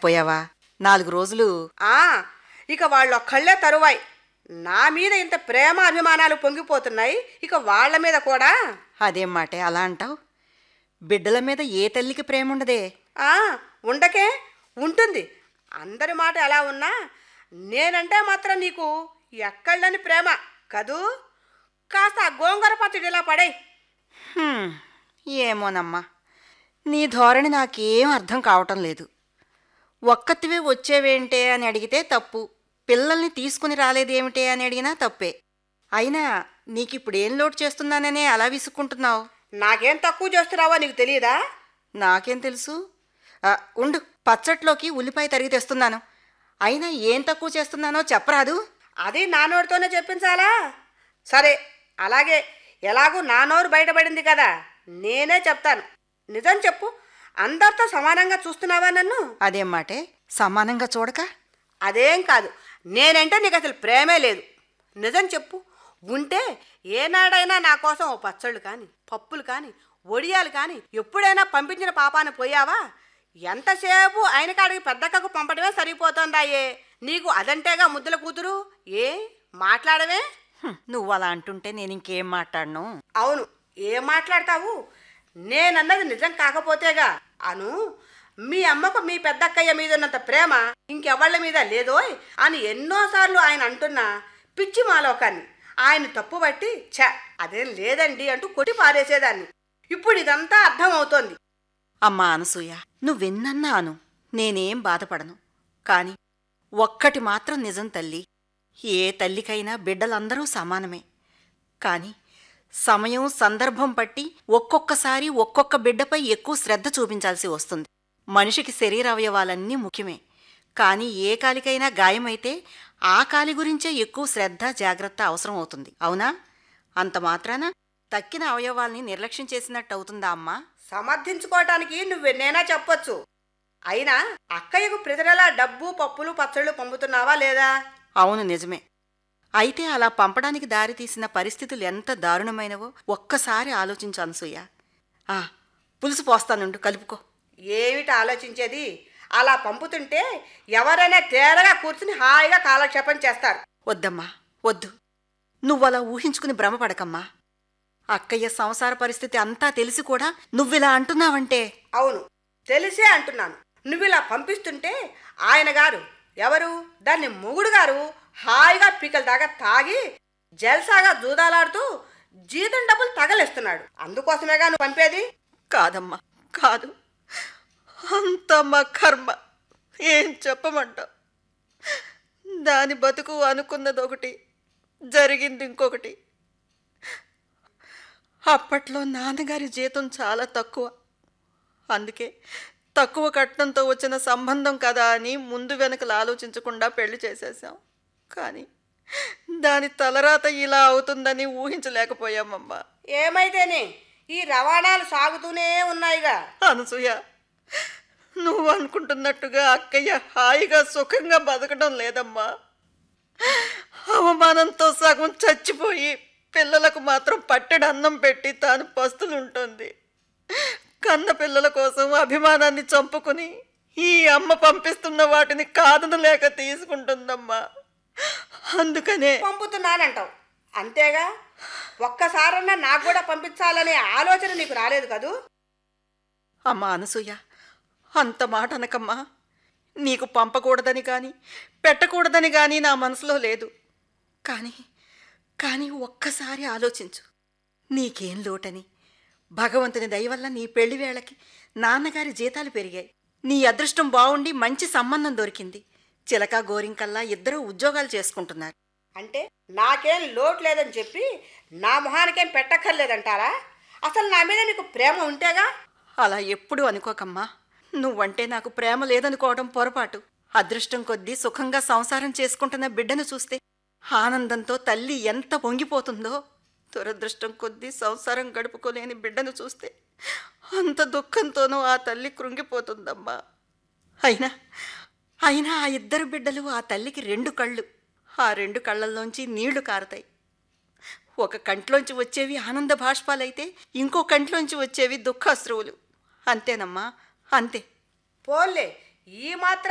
ఉండలేకపోయావా నాలుగు రోజులు ఆ ఇక వాళ్ళొక్కళ్ళే తరువాయి నా మీద ఇంత ప్రేమ అభిమానాలు పొంగిపోతున్నాయి ఇక వాళ్ళ మీద కూడా అదేం మాటే అలా అంటావు బిడ్డల మీద ఏ తల్లికి ప్రేమ ఉండదే ఆ ఉండకే ఉంటుంది అందరి మాట ఎలా ఉన్నా నేనంటే మాత్రం నీకు ఎక్కళ్ళని ప్రేమ కదూ కాస్త ఆ గోంగూర పచ్చడి ఇలా పడేయ్ హ్మ్, ఏమోనమ్మా నీ ధోరణి నాకేం అర్థం కావటం లేదు ఒక్కతివే వచ్చేవేంటే అని అడిగితే తప్పు పిల్లల్ని తీసుకుని రాలేదేమిటే అని అడిగినా తప్పే అయినా నీకిప్పుడేం లోటు చేస్తున్నాననే అలా విసుక్కుంటున్నావు నాకేం తక్కువ చేస్తున్నావో నీకు తెలియదా నాకేం తెలుసు ఆ, ఉండు పచ్చట్లోకి ఉల్లిపాయ తరిగి తెస్తున్నాను అయినా ఏం తక్కువ చేస్తున్నానో చెప్పరాదు అది నా నోటితోనే చెప్పించాలా సరే అలాగే ఎలాగూ నా నోరు బయటపడింది కదా నేనే చెప్తాను నిజం చెప్పు అందరితో సమానంగా చూస్తున్నావా నన్ను అదేం మాటే సమానంగా చూడక అదేం కాదు నేనంటే నీకు అసలు ప్రేమే లేదు నిజం చెప్పు ఉంటే ఏనాడైనా నా కోసం ఓ పచ్చళ్ళు కానీ పప్పులు కానీ ఒడియాలు కానీ ఎప్పుడైనా పంపించిన పాపాన్ని పోయావా ఎంతసేపు ఆయన కాడికి పెద్దక్కకు పంపడమే సరిపోతుందాయే నీకు అదంటేగా ముద్దుల కూతురు ఏ మాట్లాడవే హ్మ్, నువ్వు అలా అంటుంటే నేను ఇంకేం మాట్లాడను అవును ఏం మాట్లాడతావు నేనన్నది నిజం కాకపోతేగా అను మీ అమ్మకు మీ పెద్దక్కయ్య మీద ఉన్నంత ప్రేమ ఇంకెవళ్ళ మీద లేదోయ్ అని ఎన్నోసార్లు ఆయన అంటున్నా పిచ్చి మాలోకాన్ని ఆయన తప్పుబట్టి ఛ అదేం లేదండి అంటూ కొట్టి పారేసేదాన్ని ఇప్పుడు ఇదంతా అర్థం అవుతోంది అమ్మా అనసూయ నువ్వెన్నన్నా అను నేనేం బాధపడను కాని ఒక్కటి మాత్రం నిజం తల్లి ఏ తల్లికైనా బిడ్డలందరూ సమానమే కాని సమయం సందర్భం బట్టి ఒక్కొక్కసారి ఒక్కొక్క బిడ్డపై ఎక్కువ శ్రద్ధ చూపించాల్సి వస్తుంది మనిషికి శరీరావయవాలన్నీ ముఖ్యమే కాని ఏ కాలికైనా గాయమైతే ఆ కాలి గురించే ఎక్కువ శ్రద్ధ జాగ్రత్త అవసరం అవుతుంది అవునా అంత మాత్రాన తక్కిన అవయవాల్ని నిర్లక్ష్యం చేసినట్టు అవుతుందా అమ్మా సమర్థించుకోవటానికి నువ్వెన్నైనా చెప్పొచ్చు అయినా అక్కయ్యకు ప్రతినెలా డబ్బు పప్పులు పచ్చళ్ళు పంపుతున్నావా లేదా అవును నిజమే అయితే అలా పంపడానికి దారితీసిన పరిస్థితులు ఎంత దారుణమైనవో ఒక్కసారి ఆలోచించు అనసూయ ఆ పులుసు పోస్తానుండు కలుపుకో ఏమిటి ఆలోచించేది అలా పంపుతుంటే ఎవరైనా తేరగా కూర్చుని హాయిగా కాలక్షేపం చేస్తారు వద్దమ్మా వద్దు నువ్వలా ఊహించుకుని భ్రమపడకమ్మా అక్కయ్య సంసార పరిస్థితి అంతా తెలిసి కూడా నువ్విలా అంటున్నావంటే అవును తెలిసే అంటున్నాను నువ్వు ఇలా పంపిస్తుంటే ఆయన గారు ఎవరు దాన్ని మొగుడు గారు హాయిగా పీకల దాకా తాగి జల్సాగా జూదాలాడుతూ జీతం డబ్బులు తగలేస్తున్నాడు అందుకోసమేగా నువ్వు పంపేది కాదమ్మా కాదు అంత మా కర్మ ఏం చెప్పమంటావు దాని బతుకు అనుకున్నది ఒకటి జరిగింది ఇంకొకటి అప్పట్లో నాన్నగారి జీతం చాలా తక్కువ అందుకే తక్కువ కట్నంతో వచ్చిన సంబంధం కదా అని ముందు వెనకలు ఆలోచించకుండా పెళ్లి చేసేసాం కానీ దాని తలరాత ఇలా అవుతుందని ఊహించలేకపోయామమ్మా ఏమైతేనే ఈ రవాణాలు సాగుతూనే ఉన్నాయిగా అనసూయ నువ్వు అనుకుంటున్నట్టుగా అక్కయ్య హాయిగా సుఖంగా బతకడం లేదమ్మా అవమానంతో సగం చచ్చిపోయి పిల్లలకు మాత్రం పట్టెడు అన్నం పెట్టి తాను పస్తులుంటుంది కన్న పిల్లల కోసం అభిమానాన్ని చంపుకుని ఈ అమ్మ పంపిస్తున్న వాటిని కాదనలేక తీసుకుంటుందమ్మా అందుకనే పంపుతున్నానంటావు అంతేగా ఒక్కసారన్నా నాకు కూడా పంపించాలనే ఆలోచన నీకు రాలేదు కదూ అమ్మా అనసూయ అంత మాట అనకమ్మా నీకు పంపకూడదని కానీ పెట్టకూడదని కానీ నా మనసులో లేదు కానీ కానీ ఒక్కసారి ఆలోచించు నీకేం లోటని భగవంతుని దయ వల్ల నీ పెళ్లి వేళకి నాన్నగారి జీతాలు పెరిగాయి నీ అదృష్టం బావుండి మంచి సంబంధం దొరికింది చిలక గోరింకల్లా ఇద్దరూ ఉద్యోగాలు చేసుకుంటున్నారు అంటే నాకేం లోటు లేదని చెప్పి నా మొహానికేం పెట్టక్కర్లేదంటారా అసలు నా మీద నీకు ప్రేమ ఉంటేగా అలా ఎప్పుడూ అనుకోకమ్మా నువ్వంటే నాకు ప్రేమ లేదనుకోవడం పొరపాటు అదృష్టం కొద్దీ సుఖంగా సంసారం చేసుకుంటున్న బిడ్డను చూస్తే ఆనందంతో తల్లి ఎంత పొంగిపోతుందో దురదృష్టం కొద్దీ సంసారం గడుపుకోలేని బిడ్డను చూస్తే అంత దుఃఖంతోనూ ఆ తల్లి కృంగిపోతుందమ్మా అయినా అయినా ఆ ఇద్దరు బిడ్డలు ఆ తల్లికి రెండు కళ్ళు ఆ రెండు కళ్ళల్లోంచి నీళ్లు కారతాయి ఒక కంట్లోంచి వచ్చేవి ఆనంద బాష్పాలైతే ఇంకో కంట్లోంచి వచ్చేవి దుఃఖాశ్రువులు అంతేనమ్మా అంతే పోన్లే ఈ మాత్రం